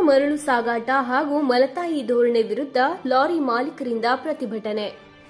ಮರಳು ಸಾಗಾಟ ಹಾಗೂ ಮಲತಾಯಿ ಧೋರಣೆ ವಿರುದ್ಧ ಲಾರಿ ಮಾಲೀಕರಿಂದ ಪ್ರತಿಭಟನೆ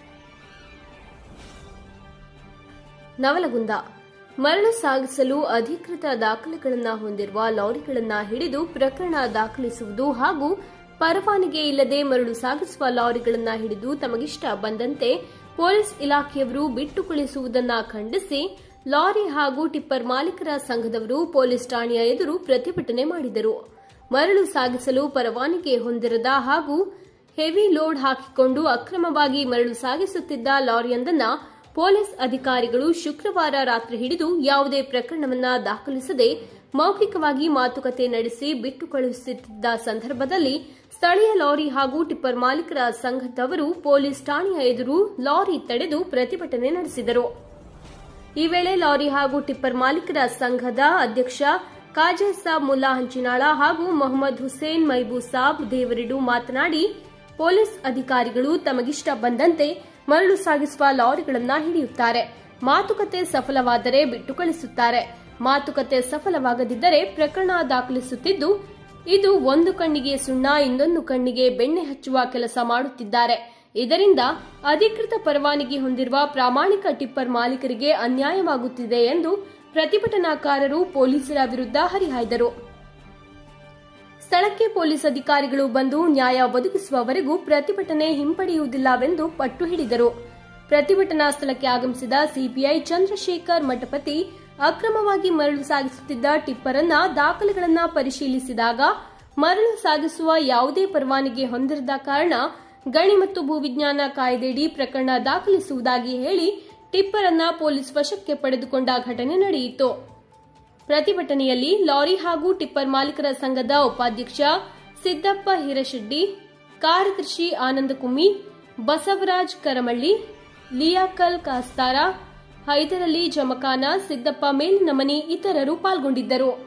ನವಲಗುಂದ ಮರಳು ಸಾಗಿಸಲು ಅಧಿಕೃತ ದಾಖಲೆಗಳನ್ನು ಹೊಂದಿರುವ ಲಾರಿಗಳನ್ನು ಹಿಡಿದು ಪ್ರಕರಣ ದಾಖಲಿಸುವುದು ಹಾಗೂ ಪರವಾನಗಿ ಇಲ್ಲದೆ ಮರಳು ಸಾಗಿಸುವ ಲಾರಿಗಳನ್ನು ಹಿಡಿದು ತಮಗಿಷ್ಟ ಬಂದಂತೆ ಪೊಲೀಸ್ ಇಲಾಖೆಯವರು ಬಿಟ್ಟು ಕಳಿಸುವುದನ್ನ ಖಂಡಿಸಿ ಲಾರಿ ಹಾಗೂ ಟಿಪ್ಪರ್ ಮಾಲೀಕರ ಸಂಘದವರು ಪೊಲೀಸ್ ಠಾಣೆಯ ಎದುರು ಪ್ರತಿಭಟನೆ ಮಾಡಿದರು ಮರಳು ಸಾಗಿಸಲು ಪರವಾನಗಿ ಹೊಂದಿರದ ಹಾಗೂ ಹೆವಿ ಲೋಡ್ ಹಾಕಿಕೊಂಡು ಅಕ್ರಮವಾಗಿ ಮರಳು ಸಾಗಿಸುತ್ತಿದ್ದ ಲಾರಿಯೊಂದನ್ನ ಪೊಲೀಸ್ ಅಧಿಕಾರಿಗಳು ಶುಕ್ರವಾರ ರಾತ್ರಿ ಹಿಡಿದು ಯಾವುದೇ ಪ್ರಕರಣವನ್ನ ದಾಖಲಿಸದೆ ಮೌಖಿಕವಾಗಿ ಮಾತುಕತೆ ನಡೆಸಿ ಬಿಟ್ಟು ಕಳುಹಿಸುತ್ತಿದ್ದ ಸಂದರ್ಭದಲ್ಲಿ ಸ್ಥಳೀಯ ಲಾರಿ ಹಾಗೂ ಟಿಪ್ಪರ್ ಮಾಲೀಕರ ಸಂಘದವರು ಪೊಲೀಸ್ ಠಾಣೆಯ ಎದುರು ಲಾರಿ ತಡೆದು ಪ್ರತಿಭಟನೆ ನಡೆಸಿದರು ಈ ವೇಳೆ ಲಾರಿ ಹಾಗೂ ಟಿಪ್ಪರ್ ಮಾಲೀಕರ ಸಂಘದ ಅಧ್ಯಕ್ಷ ಕಾಜೆ ಸಾಬ್ ಮುಲ್ಲಾ ಹಂಚಿನಾಳ ಹಾಗೂ ಮೊಹಮ್ಮದ್ ಹುಸೇನ್ ಮೈಬೂ ಸಾಬ್ ದೇವರಿಡು ಮಾತನಾಡಿ ಪೊಲೀಸ್ ಅಧಿಕಾರಿಗಳು ತಮಗಿಷ್ಟ ಬಂದಂತೆ ಮರಳು ಸಾಗಿಸುವ ಲಾರಿಗಳನ್ನ ಹಿಡಿಯುತ್ತಾರೆ ಮಾತುಕತೆ ಸಫಲವಾದರೆ ಬಿಟ್ಟು ಕಳಿಸುತ್ತಾರೆ ಮಾತುಕತೆ ಸಫಲವಾಗದಿದ್ದರೆ ಪ್ರಕರಣ ದಾಖಲಿಸುತ್ತಿದ್ದು ಇದು ಒಂದು ಕಣ್ಣಿಗೆ ಸುಣ್ಣ ಇನ್ನೊಂದು ಕಣ್ಣಿಗೆ ಬೆಣ್ಣೆ ಹಚ್ಚುವ ಕೆಲಸ ಮಾಡುತ್ತಿದ್ದಾರೆ ಇದರಿಂದ ಅಧಿಕೃತ ಪರವಾನಗಿ ಹೊಂದಿರುವ ಪ್ರಾಮಾಣಿಕ ಟಿಪ್ಪರ್ ಮಾಲೀಕರಿಗೆ ಅನ್ಯಾಯವಾಗುತ್ತಿದೆ ಎಂದು ಪ್ರತಿಭಟನಾಕಾರರು ಪೊಲೀಸರ ವಿರುದ್ಧ ಹರಿಹಾಯ್ದರು ಸ್ಥಳಕ್ಕೆ ಪೊಲೀಸ್ ಅಧಿಕಾರಿಗಳು ಬಂದು ನ್ಯಾಯ ಒದಗಿಸುವವರೆಗೂ ಪ್ರತಿಭಟನೆ ಹಿಂಪಡೆಯುವುದಿಲ್ಲವೆಂದು ಪಟ್ಟು ಹಿಡಿದರು ಪ್ರತಿಭಟನಾ ಸ್ಥಳಕ್ಕೆ ಆಗಮಿಸಿದ ಸಿಪಿಐ ಚಂದ್ರಶೇಖರ್ ಮಠಪತಿ ಅಕ್ರಮವಾಗಿ ಮರಳು ಸಾಗಿಸುತ್ತಿದ್ದ ಟಿಪ್ಪರ್ ಅನ್ನ ದಾಖಲೆಗಳನ್ನ ಪರಿಶೀಲಿಸಿದಾಗ ಮರಳು ಸಾಗಿಸುವ ಯಾವುದೇ ಪರವಾನಗಿ ಹೊಂದಿರದ ಕಾರಣ ಗಣಿ ಮತ್ತು ಭೂವಿಜ್ಞಾನ ಕಾಯ್ದೆಯಡಿ ಪ್ರಕರಣ ದಾಖಲಿಸುವುದಾಗಿ ಹೇಳಿ ಟಿಪ್ಪರ್ ಅನ್ನ ಪೊಲೀಸ್ ವಶಕ್ಕೆ ಪಡೆದುಕೊಂಡ ಘಟನೆ ನಡೆಯಿತು ಪ್ರತಿಭಟನೆಯಲ್ಲಿ ಲಾರಿ ಹಾಗೂ ಟಿಪ್ಪರ್ ಮಾಲೀಕರ ಸಂಘದ ಉಪಾಧ್ಯಕ್ಷ ಸಿದ್ದಪ್ಪ ಹಿರಶೆಡ್ಡಿ ಕಾರ್ಯದರ್ಶಿ ಆನಂದ ಕುಮ್ಮಿ ಬಸವರಾಜ್ ಕರಮಳ್ಳಿ ಲಿಯಾಕಲ್ ಕಾಸ್ತಾರ ಹೈದರಲಿ ಜಮಖಾನ ಸಿದ್ದಪ್ಪ ಮೇಲಿನಮನಿ ಇತರರು ಪಾಲ್ಗೊಂಡಿದ್ದರು